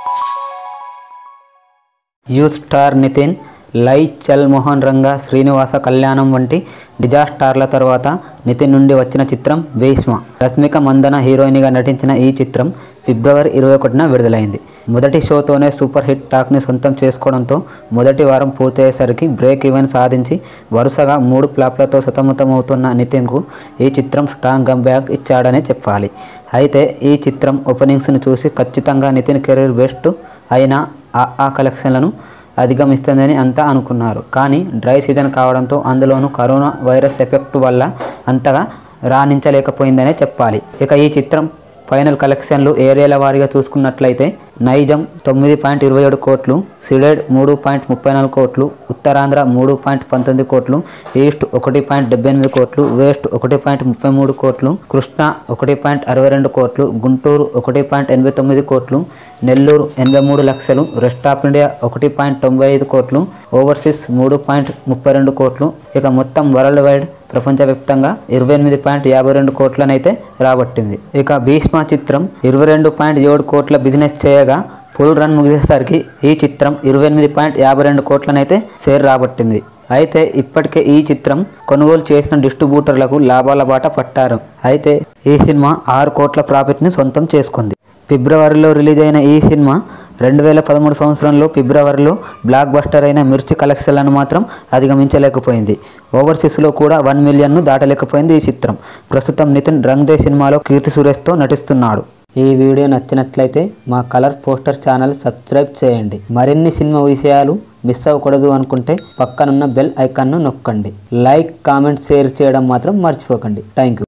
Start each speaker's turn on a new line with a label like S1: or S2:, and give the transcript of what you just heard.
S1: youth star Nitin లై చల్ మోహన్ రంగా శ్రీనివాస కళ్యాణం వంటి డిజాస్టార్ల తర్వాత నితిన్ నుండి వచ్చిన చిత్రం భీష్మ రష్మిక మందన హీరోయిన్గా నటించిన ఈ చిత్రం ఫిబ్రవరి ఇరవై ఒకటిన విడుదలైంది మొదటి షోతోనే సూపర్ హిట్ టాక్ని సొంతం చేసుకోవడంతో మొదటి వారం పూర్తయ్యేసరికి బ్రేక్ ఈవెన్ సాధించి వరుసగా మూడు ఫ్లాప్లతో సతమతమవుతున్న నితిన్కు ఈ చిత్రం స్ట్రాంగ్ కంబ్యాక్ ఇచ్చాడనే చెప్పాలి అయితే ఈ చిత్రం ఓపెనింగ్స్ను చూసి ఖచ్చితంగా నితిన్ కెరీర్ బెస్ట్ అయిన ఆ ఆ కలెక్షన్లను అధిగమిస్తుందని అంతా అనుకున్నారు కానీ డ్రై సీజన్ కావడంతో అందులోనూ కరోనా వైరస్ ఎఫెక్ట్ వల్ల అంతగా రాణించలేకపోయిందనే చెప్పాలి ఇక ఈ చిత్రం ఫైనల్ కలెక్షన్లు ఏరియాల వారీగా చూసుకున్నట్లయితే నైజం తొమ్మిది పాయింట్ ఇరవై ఏడు కోట్లు సిడెడ్ మూడు పాయింట్ ముప్పై నాలుగు కోట్లు ఉత్తరాంధ్ర మూడు పాయింట్ పంతొమ్మిది కోట్లు ఈస్ట్ ఒకటి పాయింట్ డెబ్బై ఎనిమిది కోట్లు వెస్ట్ ఒకటి పాయింట్ ముప్పై మూడు కోట్లు కృష్ణా ఒకటి పాయింట్ అరవై రెండు కోట్లు గుంటూరు ఒకటి పాయింట్ ఎనభై తొమ్మిది కోట్లు నెల్లూరు ఎనభై మూడు లక్షలు రెస్ట్ ఆఫ్ ఇండియా ఒకటి పాయింట్ తొంభై ఐదు కోట్లు ఓవర్సీస్ మూడు పాయింట్ ముప్పై రెండు కోట్లు ఇక మొత్తం వరల్డ్ వైడ్ ప్రపంచవ్యాప్తంగా ఇరవై ఎనిమిది పాయింట్ యాభై రెండు కోట్లనైతే రాబట్టింది ఇక భీష్మ చిత్రం ఇరవై రెండు పాయింట్ ఏడు కోట్ల బిజినెస్ చేయగా ఫుల్ రన్ ముగిసేసరికి ఈ చిత్రం ఇరవై ఎనిమిది పాయింట్ యాభై రెండు కోట్లనైతే షేర్ రాబట్టింది అయితే ఇప్పటికే ఈ చిత్రం కొనుగోలు చేసిన డిస్ట్రిబ్యూటర్లకు లాభాల బాట పట్టారు అయితే ఈ సినిమా ఆరు కోట్ల ప్రాఫిట్ని సొంతం చేసుకుంది ఫిబ్రవరిలో రిలీజ్ అయిన ఈ సినిమా రెండు వేల పదమూడు సంవత్సరంలో ఫిబ్రవరిలో బ్లాక్ బస్టర్ అయిన మిర్చి కలెక్షన్లను మాత్రం అధిగమించలేకపోయింది ఓవర్సీస్లో కూడా వన్ మిలియన్ను దాటలేకపోయింది ఈ చిత్రం ప్రస్తుతం నితిన్ రంగ్ దే సినిమాలో కీర్తి సురేష్తో నటిస్తున్నాడు ఈ వీడియో నచ్చినట్లయితే మా కలర్ పోస్టర్ ఛానల్ సబ్స్క్రైబ్ చేయండి మరిన్ని సినిమా విషయాలు మిస్ అవ్వకూడదు అనుకుంటే పక్కనున్న బెల్ ఐకాన్ను నొక్కండి లైక్ కామెంట్ షేర్ చేయడం మాత్రం మర్చిపోకండి థ్యాంక్ యూ